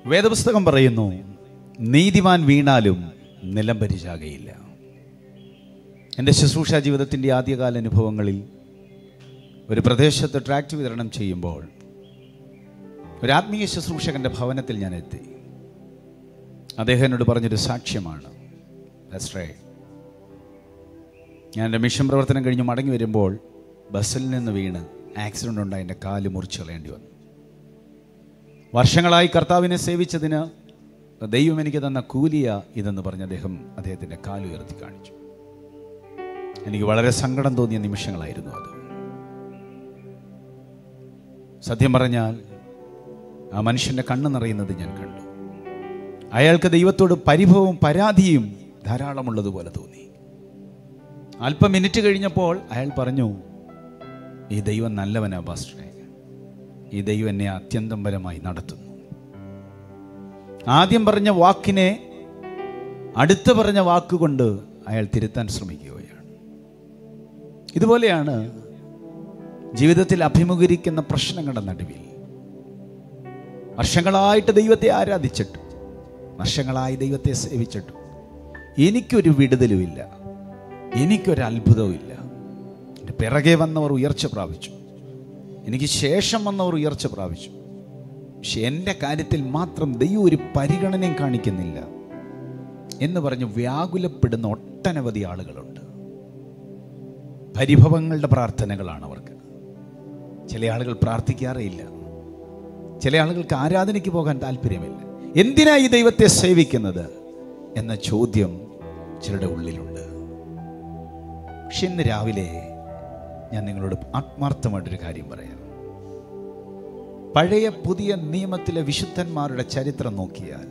വേദപുസ്തകം പറയുന്നു നീതിമാൻ വീണാലും നിലം പരിചാകയില്ല എൻ്റെ ശുശ്രൂഷ ജീവിതത്തിൻ്റെ ആദ്യകാല അനുഭവങ്ങളിൽ ഒരു പ്രദേശത്ത് ട്രാക്ട് വിതരണം ചെയ്യുമ്പോൾ ഒരു ആത്മീയ ശുശ്രൂഷകൻ്റെ ഭവനത്തിൽ ഞാൻ എത്തി അദ്ദേഹം എന്നോട് പറഞ്ഞൊരു സാക്ഷ്യമാണ് ബസ്റേ ഞാൻ എൻ്റെ മിഷൻ പ്രവർത്തനം കഴിഞ്ഞ് മടങ്ങി വരുമ്പോൾ ബസ്സിൽ നിന്ന് വീണ് ആക്സിഡൻ്റ് ഉണ്ടായി എൻ്റെ കാല് മുറിച്ച് കളയേണ്ടി വന്നു വർഷങ്ങളായി കർത്താവിനെ സേവിച്ചതിന് ദൈവം എനിക്ക് തന്ന കൂലിയ ഇതെന്ന് പറഞ്ഞ് അദ്ദേഹം അദ്ദേഹത്തിൻ്റെ കാല് ഉയർത്തി കാണിച്ചു എനിക്ക് വളരെ സങ്കടം തോന്നിയ നിമിഷങ്ങളായിരുന്നു അത് സത്യം പറഞ്ഞാൽ ആ മനുഷ്യൻ്റെ കണ്ണ് നിറയുന്നത് ഞാൻ കണ്ടു അയാൾക്ക് ദൈവത്തോട് പരിഭവവും പരാതിയും ധാരാളമുള്ളതുപോലെ തോന്നി അല്പം മിനിറ്റ് കഴിഞ്ഞപ്പോൾ അയാൾ പറഞ്ഞു ഈ ദൈവം നല്ലവനാ പാസ്റ്ററെ ഈ ദൈവം എന്നെ അത്യന്തം പരമായി നടത്തുന്നു ആദ്യം പറഞ്ഞ വാക്കിനെ അടുത്ത് പറഞ്ഞ വാക്കുകൊണ്ട് അയാൾ തിരുത്താൻ ശ്രമിക്കുകയാണ് ഇതുപോലെയാണ് ജീവിതത്തിൽ അഭിമുഖീകരിക്കുന്ന പ്രശ്നങ്ങളുടെ നടുവിൽ വർഷങ്ങളായിട്ട് ദൈവത്തെ ആരാധിച്ചിട്ടും വർഷങ്ങളായി ദൈവത്തെ സേവിച്ചിട്ടും എനിക്കൊരു വിടുതലുമില്ല എനിക്കൊരു അത്ഭുതവുമില്ല എൻ്റെ പിറകെ വന്നവർ ഉയർച്ച പ്രാപിച്ചു എനിക്ക് ശേഷം വന്നവർ ഉയർച്ച പ്രാപിച്ചു പക്ഷെ എൻ്റെ കാര്യത്തിൽ മാത്രം ദൈവം ഒരു പരിഗണനയും കാണിക്കുന്നില്ല എന്ന് പറഞ്ഞ് വ്യാകുലപ്പെടുന്ന ഒട്ടനവധി ആളുകളുണ്ട് പരിഭവങ്ങളുടെ പ്രാർത്ഥനകളാണ് അവർക്ക് ചില ആളുകൾ പ്രാർത്ഥിക്കാറേയില്ല ചില ആളുകൾക്ക് ആരാധനയ്ക്ക് പോകാൻ താല്പര്യമില്ല എന്തിനാ ഈ ദൈവത്തെ സേവിക്കുന്നത് എന്ന ചോദ്യം ചിലരുടെ ഉള്ളിലുണ്ട് പക്ഷെ ഇന്ന് രാവിലെ ഞാൻ നിങ്ങളോട് ആത്മാർത്ഥമായിട്ടൊരു കാര്യം പറയാം പഴയ പുതിയ നിയമത്തിലെ വിശുദ്ധന്മാരുടെ ചരിത്രം നോക്കിയാൽ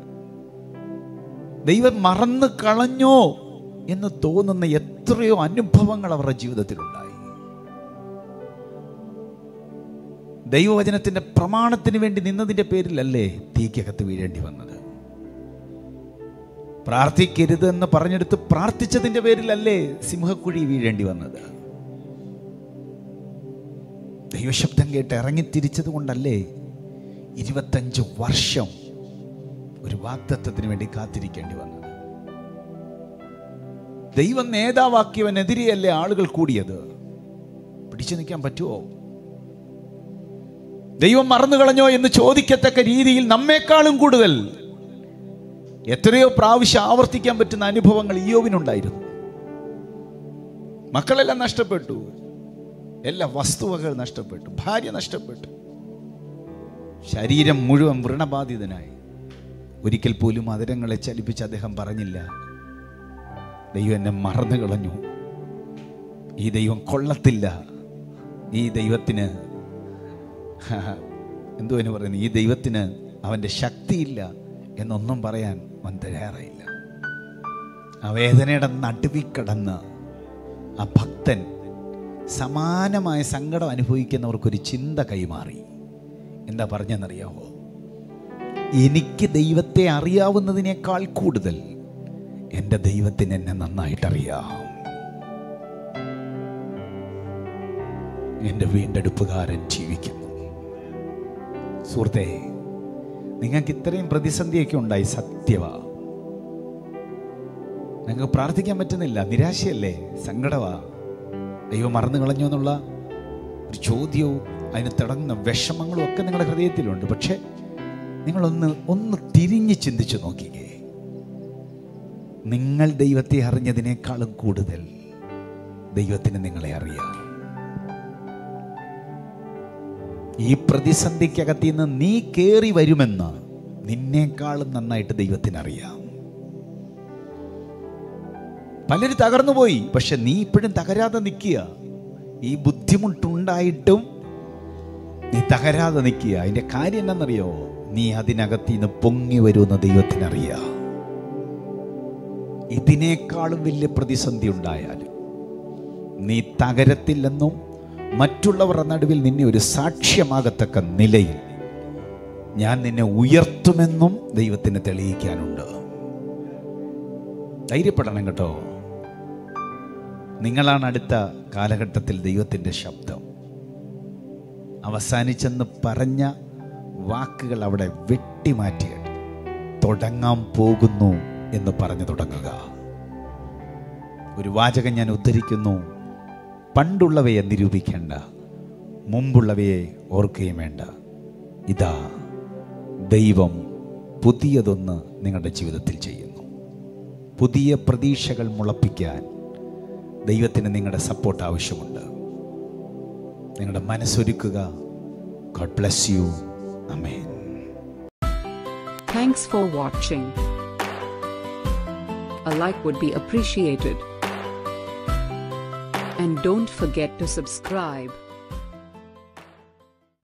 ദൈവം മറന്നു കളഞ്ഞോ എന്ന് തോന്നുന്ന എത്രയോ അനുഭവങ്ങൾ അവരുടെ ജീവിതത്തിലുണ്ടായി ദൈവവചനത്തിന്റെ പ്രമാണത്തിന് വേണ്ടി നിന്നതിന്റെ പേരിലല്ലേ തീക്കകത്ത് വീഴേണ്ടി വന്നത് പ്രാർത്ഥിക്കരുത് എന്ന് പറഞ്ഞെടുത്ത് പ്രാർത്ഥിച്ചതിന്റെ പേരിലല്ലേ സിംഹക്കുഴി വീഴേണ്ടി വന്നത് ദൈവശബ്ദം കേട്ട് ഇറങ്ങിത്തിരിച്ചത് കൊണ്ടല്ലേ ഇരുപത്തഞ്ച് വർഷം ഒരു വാഗ്ദത്വത്തിന് വേണ്ടി കാത്തിരിക്കേണ്ടി വന്നത് ദൈവം നേതാവാക്കിയവനെതിരെയല്ലേ ആളുകൾ കൂടിയത് പിടിച്ചു നിൽക്കാൻ പറ്റുമോ ദൈവം മറന്നു കളഞ്ഞോ എന്ന് ചോദിക്കത്തക്ക രീതിയിൽ നമ്മെക്കാളും കൂടുതൽ എത്രയോ പ്രാവശ്യം ആവർത്തിക്കാൻ പറ്റുന്ന അനുഭവങ്ങൾ ഇയോവിനുണ്ടായിരുന്നു മക്കളെല്ലാം നഷ്ടപ്പെട്ടു എല്ലാ വസ്തുവകൾ നഷ്ടപ്പെട്ടു ഭാര്യ നഷ്ടപ്പെട്ടു ശരീരം മുഴുവൻ വ്രണബാധിതനായി ഒരിക്കൽ പോലും അതിരങ്ങളെ ചലിപ്പിച്ച് അദ്ദേഹം പറഞ്ഞില്ല ദൈവം എന്നെ മറന്നു കളഞ്ഞു ഈ ദൈവം കൊള്ളത്തില്ല ഈ ദൈവത്തിന് എന്തോ എന്ന് പറയുന്നത് ഈ ദൈവത്തിന് അവൻ്റെ ശക്തിയില്ല എന്നൊന്നും പറയാൻ അവൻ തയ്യാറായില്ല ആ വേദനയുടെ നടുവിൽ കിടന്ന് ആ ഭക്തൻ സമാനമായ സങ്കടം അനുഭവിക്കുന്നവർക്കൊരു ചിന്ത കൈമാറി എന്താ പറഞ്ഞെന്നറിയാവോ എനിക്ക് ദൈവത്തെ അറിയാവുന്നതിനേക്കാൾ കൂടുതൽ എൻ്റെ ദൈവത്തിന് എന്നെ നന്നായിട്ടറിയാം എൻ്റെ വീണ്ടെടുപ്പുകാരൻ ജീവിക്കുന്നു സുഹൃത്തെ നിങ്ങൾക്ക് ഇത്രയും പ്രതിസന്ധിയൊക്കെ ഉണ്ടായി സത്യവാ നിങ്ങൾക്ക് പ്രാർത്ഥിക്കാൻ പറ്റുന്നില്ല നിരാശയല്ലേ സങ്കടവാ ദൈവം മറന്നു കളഞ്ഞു എന്നുള്ള ഒരു ചോദ്യവും അതിന് തിടങ്ങുന്ന വിഷമങ്ങളും ഒക്കെ നിങ്ങളുടെ ഹൃദയത്തിലുണ്ട് പക്ഷെ നിങ്ങളൊന്ന് ഒന്ന് തിരിഞ്ഞ് ചിന്തിച്ചു നോക്കിക്കേ നിങ്ങൾ ദൈവത്തെ അറിഞ്ഞതിനേക്കാളും കൂടുതൽ ദൈവത്തിന് നിങ്ങളെ അറിയാം ഈ പ്രതിസന്ധിക്കകത്ത് നിന്ന് നീ കയറി വരുമെന്ന് നിന്നേക്കാളും നന്നായിട്ട് ദൈവത്തിന് അറിയാം പലരും തകർന്നു പോയി പക്ഷെ നീ ഇപ്പോഴും തകരാതെ നിൽക്കുക ഈ ബുദ്ധിമുട്ടുണ്ടായിട്ടും നീ തകരാതെ നിൽക്കുക അതിന്റെ കാര്യം എന്താണെന്നറിയോ നീ അതിനകത്ത് നിന്ന് പൊങ്ങി വരുമെന്ന് ദൈവത്തിനറിയാം ഇതിനേക്കാളും വലിയ പ്രതിസന്ധി ഉണ്ടായാലും നീ തകരത്തില്ലെന്നും മറ്റുള്ളവരുടെ നടുവിൽ നിന്നെ ഒരു സാക്ഷ്യമാകത്തക്ക നിലയിൽ ഞാൻ നിന്നെ ഉയർത്തുമെന്നും ദൈവത്തിന് തെളിയിക്കാനുണ്ട് ധൈര്യപ്പെടണം കേട്ടോ നിങ്ങളാണ് അടുത്ത കാലഘട്ടത്തിൽ ദൈവത്തിൻ്റെ ശബ്ദം അവസാനിച്ചെന്ന് പറഞ്ഞ വാക്കുകൾ അവിടെ വെട്ടിമാറ്റിയിട്ട് തുടങ്ങാൻ പോകുന്നു എന്ന് പറഞ്ഞു തുടങ്ങുക ഒരു വാചകം ഞാൻ ഉദ്ധരിക്കുന്നു പണ്ടുള്ളവയെ നിരൂപിക്കേണ്ട മുമ്പുള്ളവയെ ഓർക്കുകയും വേണ്ട ഇതാ ദൈവം പുതിയതൊന്ന് നിങ്ങളുടെ ജീവിതത്തിൽ ചെയ്യുന്നു പുതിയ പ്രതീക്ഷകൾ മുളപ്പിക്കാൻ ദൈവത്തിന് നിങ്ങളുടെ സപ്പോർട്ട് ആവശ്യമുണ്ട് നിങ്ങളുടെ മനസ്സൊരുക്കുക god bless you amen Thanks for watching. A like would be appreciated. And don't forget to subscribe.